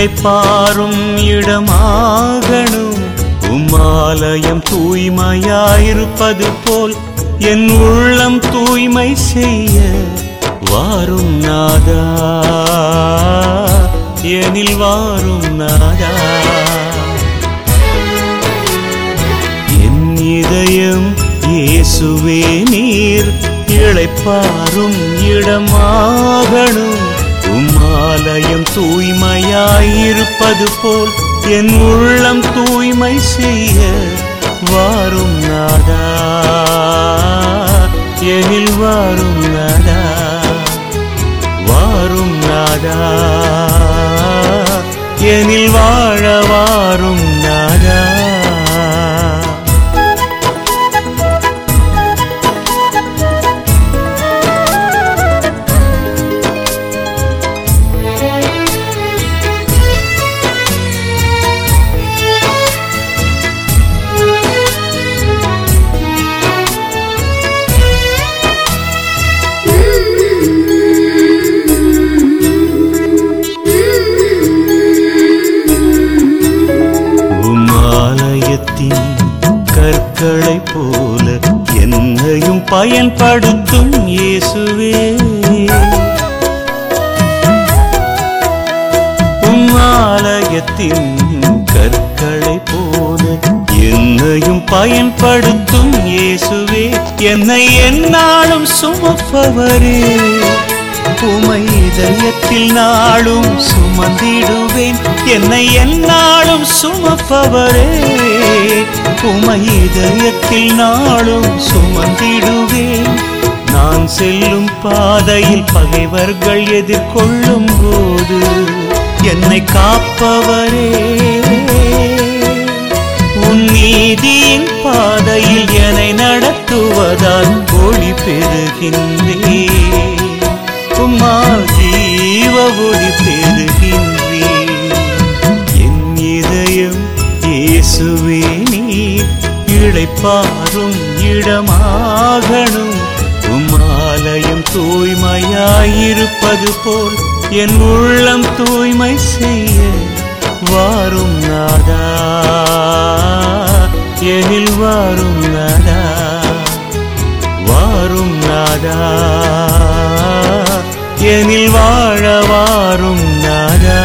இளைப்பாரும் இடமாகணும் உம்மாலயம் தூய்மையாயிருப்பது போல் என் உள்ளம் தூய்மை செய்ய வாரும் நாதா எனில் வாரும் நாதா என் இதயம் இயேசுவே நீர் இளைப்பாரும் இடமாகணும் உம்மாலயம் தூய்மையாயிருப்பது போல் என் உள்ளம் தூய்மை செய்ய வாரும் நாதா எனில் வாரும் நாதா வாரும் நாதா எனில் வாழ வாரும் நாதா உமாலயத்தின் கற்களை போல என்னையும் பயன்படுத்தும் இயேசுவே உம்மாலயத்தின் கற்களை போல என்னையும் பயன்படுத்தும் இயேசுவே என்னை என்னாலும் சுமப்பவரே உமை இதயத்தில் நாளும் சுமந்திடுவேன் என்னை என்னாலும் சுமப்பவரே உமை இதயத்தில் நாளும் சுமந்திடுவேன் நான் செல்லும் பாதையில் பகைவர்கள் எதிர்கொள்ளும் போது என்னை காப்பவரே உன் நீதியின் பாதையில் என்னை நடத்துவதால் ஒளி பெறுகின்றேன் உம்மா ஜீவ ஒளி பெறுகின்றேன் என் இதயம் இயேசுவே நீ இளைப்பாரும் இடமாகணும் உம்மாலயம் தூய்மையாயிருப்பது போல் என் உள்ளம் தூய்மை செய்ய வாரும் நாதா எனில் வாரும் நாதா வாரும் நாதா எனில் வாழ வாரும் நாதா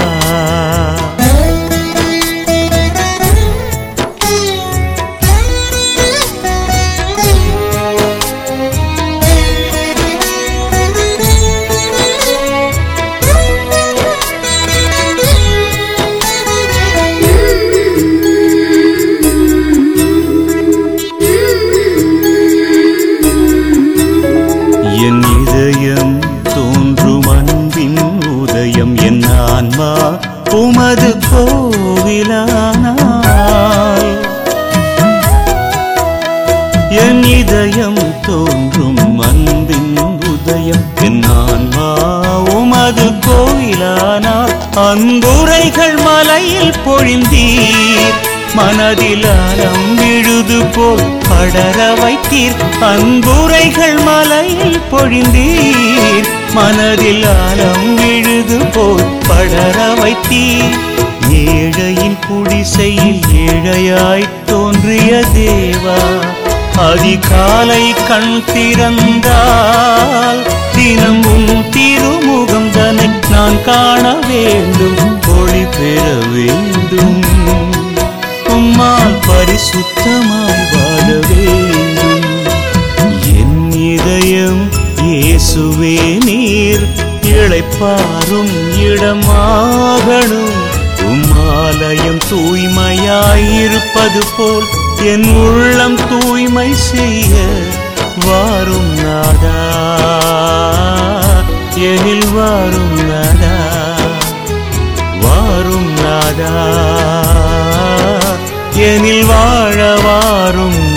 என் இதயம் தோன்றும் அன்பின் உதயம் என் ஆன்மா உமது கோவிலானாய் என் இதயம் தோன்றும் அன்பின் உதயம் என் ஆன்மா உமது கோவிலானார் அன்புரைகள் மலையில் பொழிந்தீர் மனதில் அறம் விழுது போல் படர வைத்தீர் அன்புரைகள் மலையில் பொழிந்தீர் மனதில் அறம் விழுது போல் படர வைத்தீர் ஏழையின் குடிசையில் ஏழையாய் தோன்றிய தேவா அதிகாலை கண் திறந்தால் தினம் உன் திருமுகம் தனை நான் காண வேண்டும் ஒளி பெற வேண்டும் உம்மால் பரிசுத்தமாய் வாழ வேண்டும் என் இதயம் இயேசுவே நீர் இளைப்பாரும் இடமாகணும் உம்மாலயம் தூய்மையாயிருப்பது போல் என் உள்ளம் தூய்மை செய்ய வாரும் நாதா எனில் வாரும் நாதா வாரும் நாதா எனில் வாழ வாரும்